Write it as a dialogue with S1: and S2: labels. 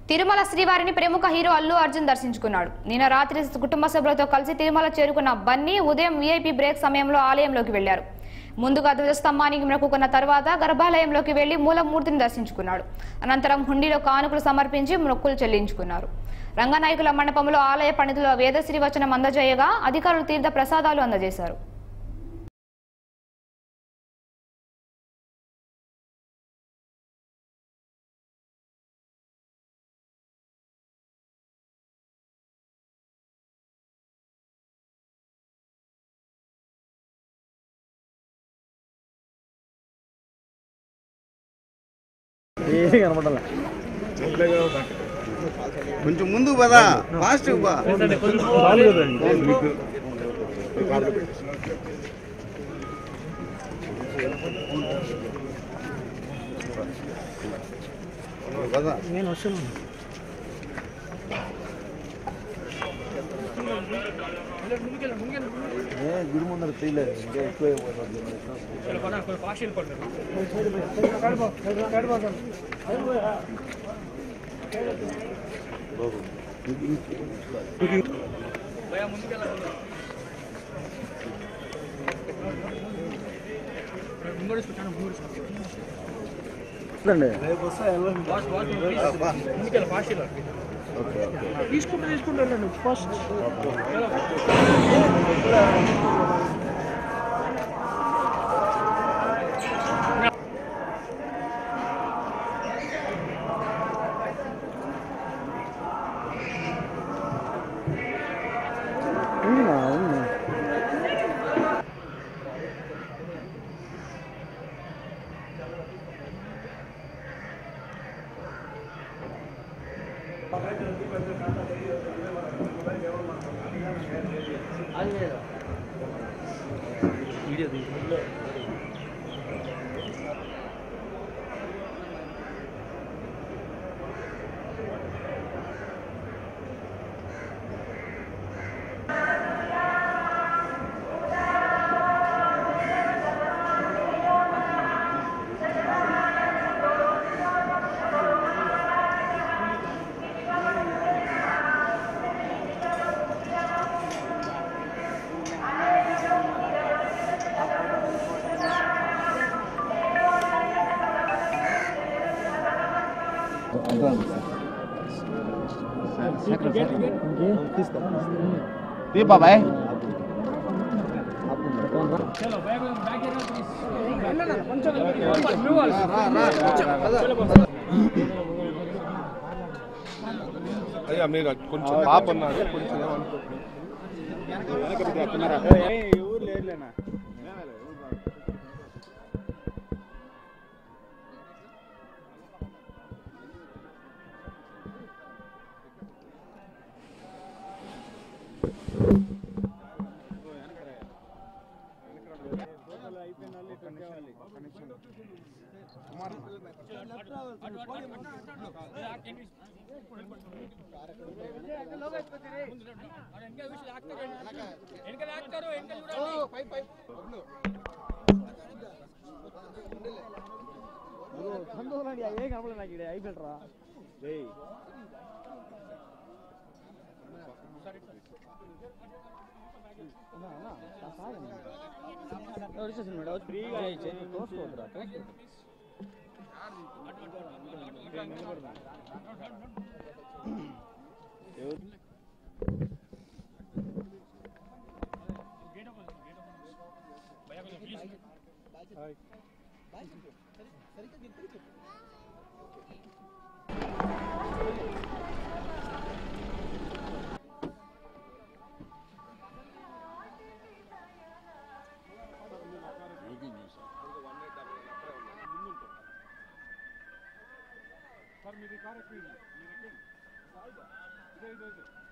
S1: తిరుమల శ్రీవారిని ప్రముఖ హీరో అల్లు అర్జున్ దర్శించుకున్నాడు నిన్న రాత్రి కుటుంబ సభ్యులతో కలిసి తిరుమల చేరుకున్న బన్నీ ఉదయం వీఐపీ బ్రేక్ సమయంలో ఆలయంలోకి వెళ్లారు ముందుగా ధ్వజస్తంభానికి మొక్కుకున్న తర్వాత గర్భాలయంలోకి వెళ్లి మూలమూర్తిని దర్శించుకున్నాడు అనంతరం హుండీలో కానుకలు సమర్పించి మొక్కులు చెల్లించుకున్నారు రంగనాయకుల మండపంలో ఆలయ పండితులు వేదశ్రీ వచనం అందజేయగా అధికారులు తీర్థ ప్రసాదాలు అందజేశారు
S2: ఏమీ కనపడాల
S3: కొంచెం ముందుకు పదా ఫాస్ట్ బా పదా
S2: నేను వస్తున్నాను గుడి ముందర తీయలేదు ఇంకా ఎక్కువ తీసుకుంటా తీసుకుంటాను ఫస్ట్ ఉందా ఉంది
S3: తీ బాబాయ్
S4: అయ్యా మీరు కొంచెం పాప ఉన్నారు కొంచెం ఏమనుకో
S2: ఏ కనపడలేదు నాకు ఇక్కడ అయిపోయారా ఫ్రీగా తోసుకోవద్దురా
S4: సార్ మీది కార్ ఎక్కి మీరు ఎక్కండి ఇదే ఇదే ఇదే